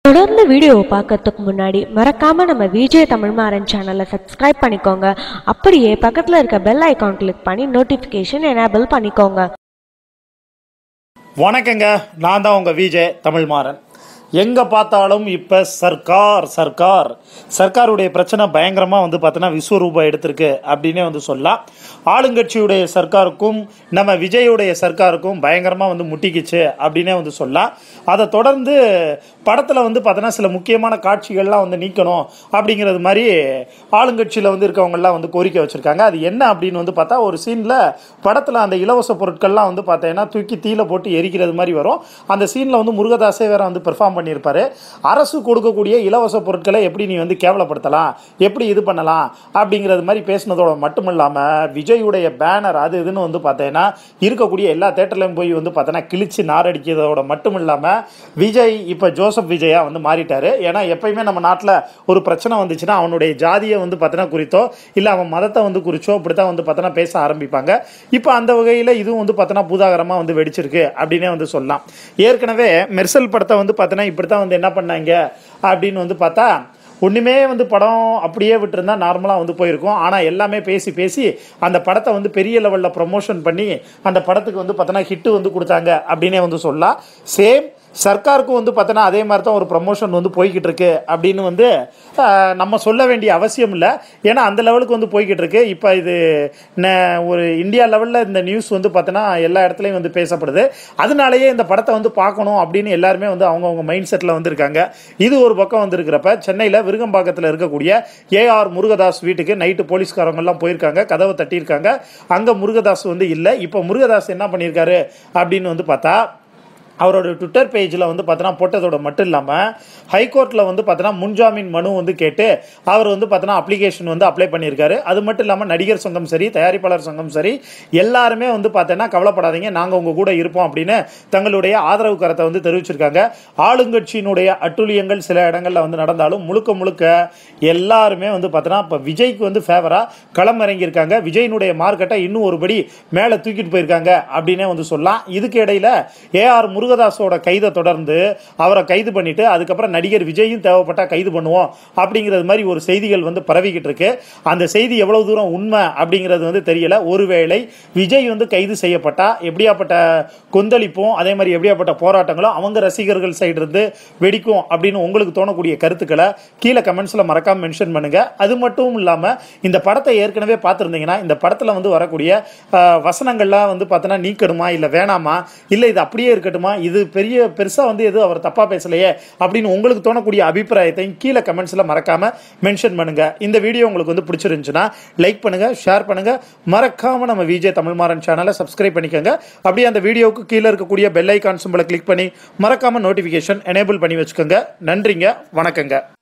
தொடர்ந்து வீடியோவை பார்க்கறதுக்கு முன்னாடி மறக்காம நம்ம விஜய் தமிழ்மாறன் சேனலை சப்ஸ்கிரைப் பண்ணிக்கோங்க அப்படியே பக்கத்தில் இருக்க பெல் ஐகான் கிளிக் பண்ணி நோட்டிஃபிகேஷன் எனேபிள் பண்ணிக்கோங்க வணக்கங்க நான் தான் உங்கள் விஜய் தமிழ்மாறன் எங்கே பார்த்தாலும் இப்போ சர்க்கார் சர்க்கார் சர்க்காருடைய பிரச்சனை பயங்கரமாக வந்து பார்த்தோன்னா விஸ்வரூபம் எடுத்திருக்கு அப்படின்னே வந்து சொல்லலாம் ஆளுங்கட்சியுடைய சர்க்காருக்கும் நம்ம விஜயுடைய சர்க்காருக்கும் பயங்கரமாக வந்து முட்டிக்கிச்சு அப்படின்னே வந்து சொல்லலாம் அதை தொடர்ந்து படத்தில் வந்து பார்த்தோன்னா சில முக்கியமான காட்சிகள்லாம் வந்து நீக்கணும் அப்படிங்கிறது மாதிரி ஆளுங்கட்சியில் வந்து இருக்கவங்கெல்லாம் வந்து கோரிக்கை வச்சுருக்காங்க அது என்ன அப்படின்னு வந்து பார்த்தா ஒரு சீனில் படத்தில் அந்த இலவச பொருட்கள்லாம் வந்து பார்த்தீங்கன்னா தூக்கி தீயில போட்டு எரிக்கிறது மாதிரி வரும் அந்த சீனில் வந்து முருகதாஸே வேற வந்து பெர்ஃபார்ம் பண்ணியிருப்பாரு அரசு கொடுக்கக்கூடிய இலவச பொருட்களை எப்படி நீ வந்து கேவலப்படுத்தலாம் எப்படி இது பண்ணலாம் அப்படிங்கிறது மாதிரி பேசினதோட மட்டும் இல்லாமல் விஜயுடைய பேனர் அது இதுன்னு வந்து பார்த்தீங்கன்னா இருக்கக்கூடிய எல்லா தேட்டர்லையும் போய் வந்து பார்த்தோன்னா கிழிச்சு நாரடிக்கிறதோட மட்டும் இல்லாமல் விஜய் இப்போ ஜோசப் விஜயா வந்து மாறிட்டாரு ஏன்னா எப்பயுமே நம்ம நாட்டில் ஒரு பிரச்சனை வந்துச்சுன்னா அவனுடைய ஜாதியை வந்து பார்த்தோன்னா குறித்தோ இல்லை அவன் மதத்தை வந்து குறிச்சோ இப்படி தான் வந்து பார்த்தோன்னா பேச ஆரம்பிப்பாங்க இப்போ அந்த வகையில் இதுவும் வந்து பார்த்தோன்னா பூதாகரமாக வந்து வெடிச்சிருக்கு அப்படின்னே வந்து சொல்லலாம் ஏற்கனவே மெர்சல் படத்தை வந்து பார்த்தோன்னா இப்படி தான் வந்து என்ன பண்ணாங்க அப்படின்னு வந்து பார்த்தா ஒன்றுமே வந்து படம் அப்படியே விட்டுருந்தா நார்மலாக வந்து போயிருக்கும் ஆனால் எல்லாமே பேசி பேசி அந்த படத்தை வந்து பெரிய லெவலில் ப்ரமோஷன் பண்ணி அந்த படத்துக்கு வந்து பார்த்தோன்னா ஹிட்டு வந்து கொடுத்தாங்க அப்படின்னே வந்து சொல்லலாம் சேம் சர்க்காருக்கும் வந்து பார்த்தோன்னா அதே மாதிரி தான் ஒரு ப்ரமோஷன் வந்து போய்கிட்டு இருக்கு அப்படின்னு வந்து ஆஹ், நம்ம சொல்ல வேண்டிய அவசியம் இல்லை ஏன்னா அந்த லெவலுக்கு வந்து போய்கிட்டு இருக்கு இப்போ இது ந- ஒரு இந்தியா லெவலில் இந்த நியூஸ் வந்து பார்த்தோன்னா எல்லா இடத்துலையும் வந்து பேசப்படுது அதனாலேயே இந்த படத்தை வந்து பார்க்கணும் அப்படின்னு எல்லாருமே வந்து அவங்கவுங்க மைண்ட் செட்டில் வந்து இருக்காங்க இது ஒரு பக்கம் வந்து இருக்கிறப்ப சென்னையில் விருகம்பாக்கத்தில் இருக்கக்கூடிய ஏஆர் முருகதாஸ் வீட்டுக்கு நைட்டு போலீஸ்காரங்கெல்லாம் போயிருக்காங்க கதவை தட்டியிருக்காங்க அங்கே முருகதாஸ் வந்து இல்லை இப்போ முருகதாஸ் என்ன பண்ணியிருக்காரு அப்படின்னு வந்து பார்த்தா அவரோட ட்விட்டர் பேஜில் வந்து பார்த்தோன்னா போட்டதோட மட்டும் இல்லாமல் ஹைகோர்ட்டில் வந்து பார்த்தோன்னா முன்ஜாமீன் மனு வந்து கேட்டு அவர் வந்து பார்த்தோன்னா அப்ளிகேஷன் வந்து அப்ளை பண்ணியிருக்காரு அது மட்டும் இல்லாமல் நடிகர் சங்கம் சரி தயாரிப்பாளர் சங்கம் சரி எல்லாருமே வந்து பார்த்தோன்னா கவலைப்படாதீங்க நாங்கள் உங்கள் கூட இருப்போம் அப்படின்னு தங்களுடைய ஆதரவு கரத்தை வந்து தெரிவிச்சிருக்காங்க ஆளுங்கட்சியினுடைய அட்டுழியங்கள் சில இடங்களில் வந்து நடந்தாலும் முழுக்க முழுக்க எல்லாருமே வந்து பார்த்தோன்னா இப்போ விஜய்க்கு வந்து ஃபேவராக களம் இறங்கியிருக்காங்க விஜயினுடைய மார்க்கெட்டை இன்னும் ஒருபடி மேலே தூக்கிட்டு போயிருக்காங்க அப்படின்னே வந்து சொல்லலாம் இதுக்கு இடையில ஏஆர் முருகதாஸோட கைதை தொடர்ந்து அவரை கைது பண்ணிட்டு அதுக்கப்புறம் நடிகர் விஜயும் தேவைப்பட்டா கைது பண்ணுவோம் அப்படிங்கிறது மாதிரி ஒரு செய்திகள் வந்து பரவிக்கிட்டு இருக்கு அந்த செய்தி எவ்வளவு தூரம் உண்மை அப்படிங்கிறது வந்து தெரியல ஒருவேளை விஜய் வந்து கைது செய்யப்பட்டா எப்படியாப்பட்ட கொந்தளிப்பும் அதே மாதிரி எப்படியாப்பட்ட போராட்டங்களும் அவங்க ரசிகர்கள் சைடு இருந்து வெடிக்கும் அப்படின்னு உங்களுக்கு தோணக்கூடிய கருத்துக்களை கீழே கமெண்ட்ஸ்ல மறக்காம மென்ஷன் பண்ணுங்க அது மட்டும் இல்லாம இந்த படத்தை ஏற்கனவே பார்த்துருந்தீங்கன்னா இந்த படத்துல வந்து வரக்கூடிய ஆஹ், வசனங்கள்லாம் வந்து பார்த்தோன்னா நீக்கணுமா இல்லை வேணாமா இல்லை இது அப்படியே இருக்கட்டுமா இது பெரிய பெருசா வந்து எதுவும் அவர் தப்பா பேசலையே அப்படின்னு உங்களுக்கு தோணக்கூடிய அபிப்பிராயத்தையும் கீழே கமெண்ட்ஸ்ல மறக்காம மென்ஷன் பண்ணுங்க இந்த வீடியோ உங்களுக்கு வந்து பிடிச்சிருந்துச்சுன்னா லைக் பண்ணுங்க ஷேர் பண்ணுங்க மறக்காம நம்ம விஜய் தமிழ்மாறன் சேனலை சப்ஸ்கிரைப் பண்ணிக்கோங்க அப்படியே அந்த வீடியோவுக்கு கீழே இருக்கக்கூடிய பெல் ஐக்கான் சிம்பிளை கிளிக் பண்ணி மறக்காம நோட்டிஃபிகேஷன் எனேபிள் பண்ணி வச்சுக்கோங்க நன்றிங்க வணக்கங்க